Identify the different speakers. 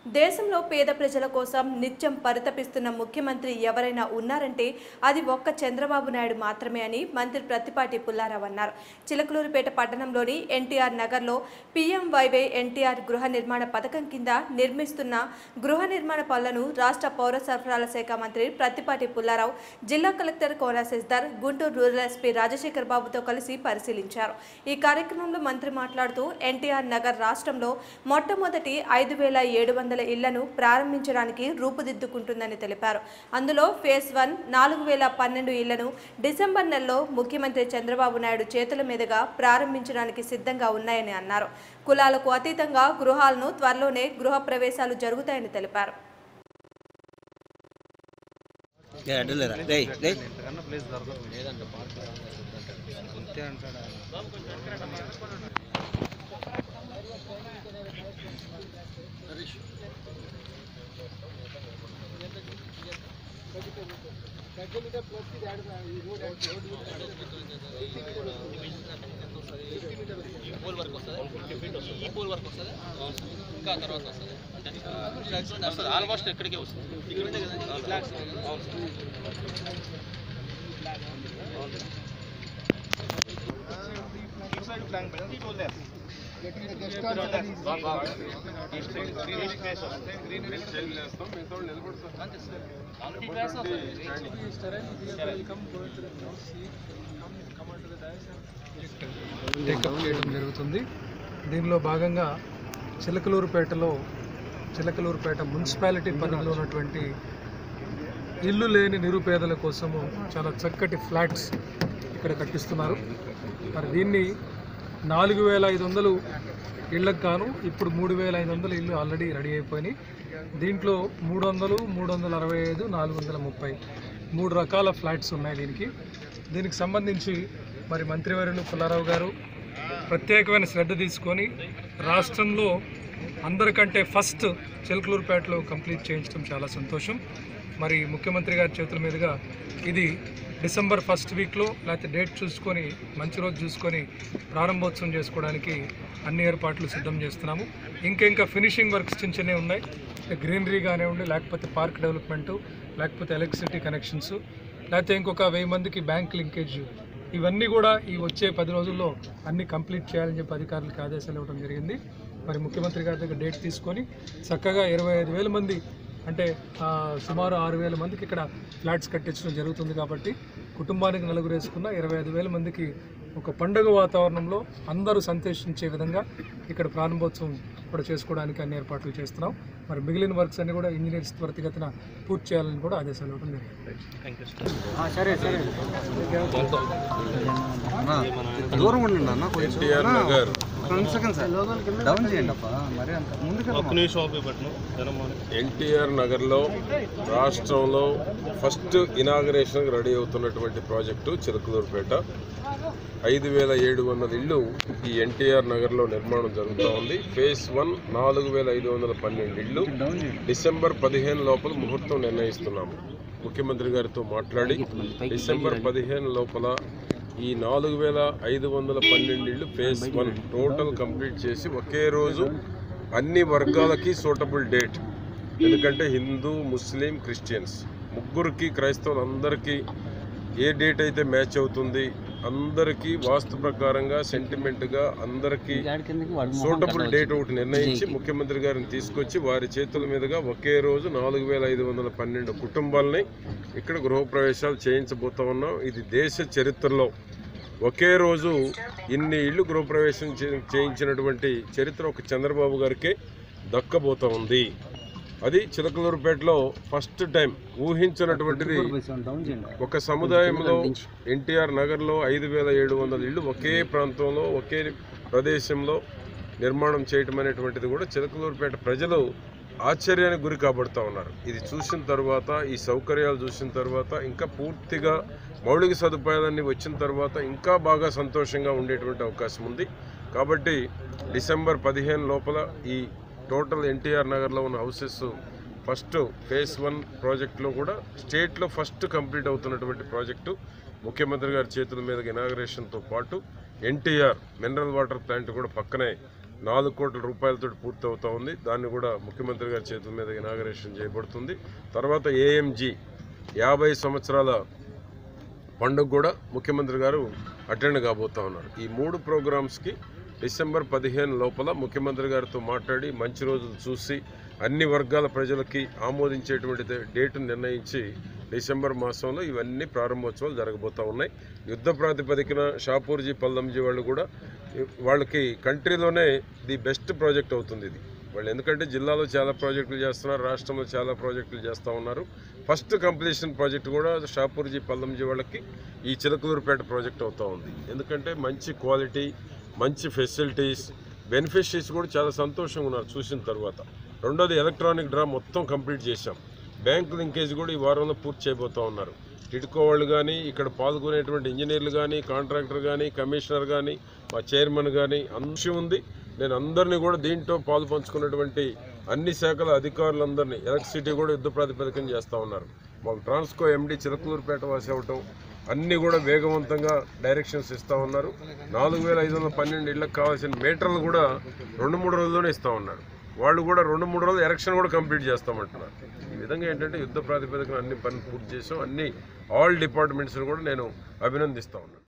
Speaker 1: దేశంలో పేద ప్రజల కోసం నిత్యం పరితపిస్తున్న ముఖ్యమంత్రి ఎవరైనా ఉన్నారంటే అది ఒక్క చంద్రబాబు నాయుడు మాత్రమే అని మంత్రి ప్రత్తిపాటి పుల్లారావు అన్నారు చిలకలూరుపేట పట్టణంలోని ఎన్టీఆర్ నగర్లో పీఎంవైవై ఎన్టీఆర్ గృహ నిర్మాణ పథకం కింద నిర్మిస్తున్న గృహ నిర్మాణ పనులను రాష్ట్ర పౌర సరఫరాల శాఖ మంత్రి ప్రత్తిపాటి పుల్లారావు జిల్లా collector Kona Sasidhar Guntur rural SP Rajasekhar బాబుతో కలిసి పరిశీలించారు ఈ కార్యక్రమంలో మంత్రి మాట్లాడుతూ ఎన్టీఆర్ నగర్ రాష్ట్రంలో మొట్టమొదటి ఐదు వేల ఏడు వందల ఇళ్లను ప్రారంభించడానికి రూపుదిద్దుకుంటుందని తెలిపారు అందులో ఫేజ్ వన్ నాలుగు వేల పన్నెండు ఇళ్లను డిసెంబర్ నెలలో ముఖ్యమంత్రి చంద్రబాబు నాయుడు చేతుల మీదుగా ప్రారంభించడానికి సిద్ధంగా ఉన్నాయని అన్నారు కులాలకు అతీతంగా గృహాలను త్వరలోనే గృహ ప్రవేశాలు జరుగుతాయని తెలిపారు
Speaker 2: ఏ అడ్డలేరా రేయ్ రేయ్
Speaker 3: ఆల్మోస్ట్ ఎక్కడికే వస్తుంది ఇక్కడే కదా
Speaker 4: టేకప్ చేయడం జరుగుతుంది దీనిలో భాగంగా చిలకలూరుపేటలో చిలకలూరుపేట మున్సిపాలిటీ పరిధిలో ఉన్నటువంటి ఇల్లు లేని నిరుపేదల కోసము చాలా చక్కటి ఫ్లాట్స్ ఇక్కడ కట్టిస్తున్నారు మరి దీన్ని నాలుగు వేల ఐదు వందలు ఇళ్ళకు గాను ఇప్పుడు మూడు వేల ఐదు వందల ఇల్లు ఆల్రెడీ రెడీ అయిపోయినాయి దీంట్లో మూడు వందలు మూడు వందల అరవై ఐదు నాలుగు వందల ముప్పై మూడు రకాల ఫ్లాట్స్ ఉన్నాయి దీనికి దీనికి సంబంధించి మరి మంత్రివర్యులు పుల్లారావు గారు ప్రత్యేకమైన శ్రద్ధ తీసుకొని రాష్ట్రంలో అందరికంటే ఫస్ట్ చిలకలూరుపేటలో కంప్లీట్ చేయించడం చాలా సంతోషం మరి ముఖ్యమంత్రి గారి చేతుల మీదుగా ఇది డిసెంబర్ ఫస్ట్ వీక్లో లేకపోతే డేట్ చూసుకొని మంచి రోజు చూసుకొని ప్రారంభోత్సవం చేసుకోవడానికి అన్ని ఏర్పాట్లు సిద్ధం చేస్తున్నాము ఇంకా ఇంకా ఫినిషింగ్ వర్క్స్ చిన్న చిన్నవి ఉన్నాయి గ్రీనరీ కానివ్వండి లేకపోతే పార్క్ డెవలప్మెంటు లేకపోతే ఎలక్ట్రిసిటీ కనెక్షన్స్ లేకపోతే ఇంకొక వెయ్యి మందికి బ్యాంక్ లింకేజ్ ఇవన్నీ కూడా ఈ వచ్చే పది రోజుల్లో అన్ని కంప్లీట్ చేయాలని చెప్పి అధికారులకు ఆదేశాలు ఇవ్వడం జరిగింది మరి ముఖ్యమంత్రి గారి దగ్గర డేట్ తీసుకొని చక్కగా ఇరవై ఐదు వేల మంది అంటే ఆ, సుమారు ఆరు వేల మందికి ఇక్కడ ఫ్లాట్స్ కట్టించడం జరుగుతుంది కాబట్టి కుటుంబానికి నలుగురు వేసుకున్న ఇరవై ఐదు వేల మందికి ఒక పండుగ వాతావరణంలో అందరూ సంతోషించే విధంగా ఇక్కడ ప్రారంభోత్సవం కూడా చేసుకోవడానికి అన్ని ఏర్పాట్లు చేస్తున్నాం మరి మిగిలిన వర్క్స్ అన్ని కూడా ఇంజనీర్స్ త్వరితగతిన పూర్తి చేయాలని కూడా ఆదేశాలు ఇవ్వడం జరిగింది
Speaker 2: సరే సరే దూరం ఉండండి అన్న
Speaker 5: ఎన్టీఆర్ నగర్
Speaker 2: రెండు సెకండ్ సార్ డౌన్ చేయండి అప్ప మరి అంత ముందుకు
Speaker 3: ఒక్క నిమిషం ఆపే బట్టను జనం
Speaker 5: ఎన్టీఆర్ నగర్లో రాష్ట్రంలో ఫస్ట్ ఇనాగరేషన్ రెడీ అవుతున్నటువంటి ప్రాజెక్టు చిలకలూరుపేట ఐదు వేల ఏడు వందల ఇళ్ళు ఈ ఎన్టీఆర్ నగర్లో నిర్మాణం జరుగుతూ ఉంది ఫేజ్ వన్ నాలుగు వేల ఐదు వందల పన్నెండు ఇళ్ళు డిసెంబర్ పదిహేను లోపల ముహూర్తం నిర్ణయిస్తున్నాము ముఖ్యమంత్రి గారితో మాట్లాడి డిసెంబర్ పదిహేను లోపల ఈ నాలుగు వేల ఐదు వందల పన్నెండు ఇళ్ళు ఫేజ్ వన్ టోటల్ కంప్లీట్ చేసి ఒకే రోజు అన్ని వర్గాలకి సూటబుల్ డేట్ ఎందుకంటే హిందూ ముస్లిం క్రిస్టియన్స్ ముగ్గురికి క్రైస్తవులందరికీ ఏ డేట్ అయితే మ్యాచ్ అవుతుంది అందరికీ వాస్తు ప్రకారంగా సెంటిమెంట్గా అందరికీ సూటబుల్ డేట్ ఒకటి నిర్ణయించి ముఖ్యమంత్రి గారిని తీసుకొచ్చి వారి చేతుల మీదుగా ఒకే రోజు నాలుగు వేల ఐదు వందల పన్నెండు కుటుంబాలని ఇక్కడ గృహప్రవేశాలు చేయించబోతా ఉన్నాం ఇది దేశ చరిత్రలో ఒకే రోజు ఇన్ని ఇళ్ళు గృహప్రవేశం చే- చేయించినటువంటి చరిత్ర ఒక చంద్రబాబు గారికే దక్కబోతా ఉంది అది చిలకలూరుపేటలో ఫస్ట్ టైం ఊహించినటువంటిది
Speaker 2: డౌన్ చేయండి
Speaker 5: ఒక సముదాయంలో ఎన్టీఆర్ నగర్లో ఐదు వేల ఏడు వందల ఇళ్ళు ఒకే ప్రాంతంలో ఒకే ప్రదేశంలో నిర్మాణం చేయటం అనేటువంటిది కూడా చిలకలూరుపేట ప్రజలు ఆశ్చర్యానికి గురి కాబడుతూ ఉన్నారు ఇది చూసిన తర్వాత ఈ సౌకర్యాలు చూసిన తర్వాత ఇంకా పూర్తిగా మౌలిక సదుపాయాలన్నీ వచ్చిన తర్వాత ఇంకా బాగా సంతోషంగా ఉండేటువంటి అవకాశం ఉంది కాబట్టి డిసెంబర్ పదిహేను లోపల ఈ టోటల్ ఎన్టీఆర్ నగర్లో ఉన్న హౌసెస్ ఫస్ట్ ఫేజ్ వన్ ప్రాజెక్ట్లో కూడా స్టేట్లో ఫస్ట్ కంప్లీట్ అవుతున్నటువంటి ప్రాజెక్టు ముఖ్యమంత్రి గారి చేతుల మీదుగా ఇనాగరేషన్తో పాటు ఎన్టీఆర్ మినరల్ వాటర్ ప్లాంట్ కూడా పక్కనే నాలుగు కోట్ల రూపాయలతో పూర్తి అవుతా ఉంది దాన్ని కూడా ముఖ్యమంత్రి గారి చేతుల మీద ఇనాగరేషన్ చేయబడుతుంది తర్వాత ఏఎంజీ యాభై సంవత్సరాల పండుగ కూడా ముఖ్యమంత్రి గారు అటెండ్ కాబోతా ఉన్నారు ఈ మూడు ప్రోగ్రామ్స్కి డిసెంబర్ పదిహేను లోపల ముఖ్యమంత్రి గారితో మాట్లాడి మంచి రోజులు చూసి అన్ని వర్గాల ప్రజలకి ఆమోదించేటువంటి డే- డేటును నిర్ణయించి డిసెంబర్ మాసంలో ఇవన్నీ ప్రారంభోత్సవాలు జరగబోతూ ఉన్నాయి యుద్ధ ప్రాతిపదికన షాపూర్జీ పల్లంజీ వాళ్ళు కూడా వాళ్ళకి కంట్రీలోనే ది బెస్ట్ ప్రాజెక్ట్ అవుతుంది ఇది వాళ్ళు ఎందుకంటే జిల్లాలో చాలా ప్రాజెక్టులు చేస్తున్నారు రాష్ట్రంలో చాలా ప్రాజెక్టులు చేస్తూ ఉన్నారు ఫస్ట్ కంప్లీషన్ ప్రాజెక్ట్ కూడా షాపూర్జీ పల్లంజీ వాళ్ళకి ఈ చిలకలూరుపేట ప్రాజెక్ట్ అవుతూ ఉంది ఎందుకంటే మంచి క్వాలిటీ మంచి ఫెసిలిటీస్ బెనిఫిషరీస్ కూడా చాలా సంతోషంగా ఉన్నారు చూసిన తర్వాత రెండోది ఎలక్ట్రానిక్ డ్రా మొత్తం కంప్లీట్ చేశాం బ్యాంక్ లింకేజ్ కూడా ఈ వారంలో పూర్తి చేయబోతూ ఉన్నారు టిడ్కో వాళ్ళు కానీ ఇక్కడ పాల్గొనేటువంటి ఇంజనీర్లు కానీ కాంట్రాక్టర్ కానీ కమిషనర్ కానీ మా చైర్మన్ కానీ అంశం ఉంది నేను అందరినీ కూడా దీంట్లో పాలు పంచుకున్నటువంటి అన్ని శాఖల అధికారులందరినీ ఎలక్ట్రిసిటీ కూడా యుద్ధ ప్రాతిపదికన చేస్తూ ఉన్నారు మాకు ట్రాన్స్కో ఎండి చిలకలూరుపేట వాసి అవటం అన్నీ కూడా వేగవంతంగా డైరెక్షన్స్ ఇస్తూ ఉన్నారు నాలుగు వేల ఐదు వందల పన్నెండు ఇళ్ళకి కావాల్సిన మీటర్లు కూడా రెండు మూడు రోజుల్లోనే ఇస్తూ ఉన్నారు వాళ్ళు కూడా రెండు మూడు రోజులు ఎలక్షన్ కూడా కంప్లీట్ చేస్తామంటున్నారు ఈ విధంగా ఏంటంటే యుద్ధ ప్రాతిపదికన అన్ని పనులు పూర్తి చేసాం అన్ని ఆల్ డిపార్ట్మెంట్స్ని కూడా నేను అభినందిస్తా ఉన్నాను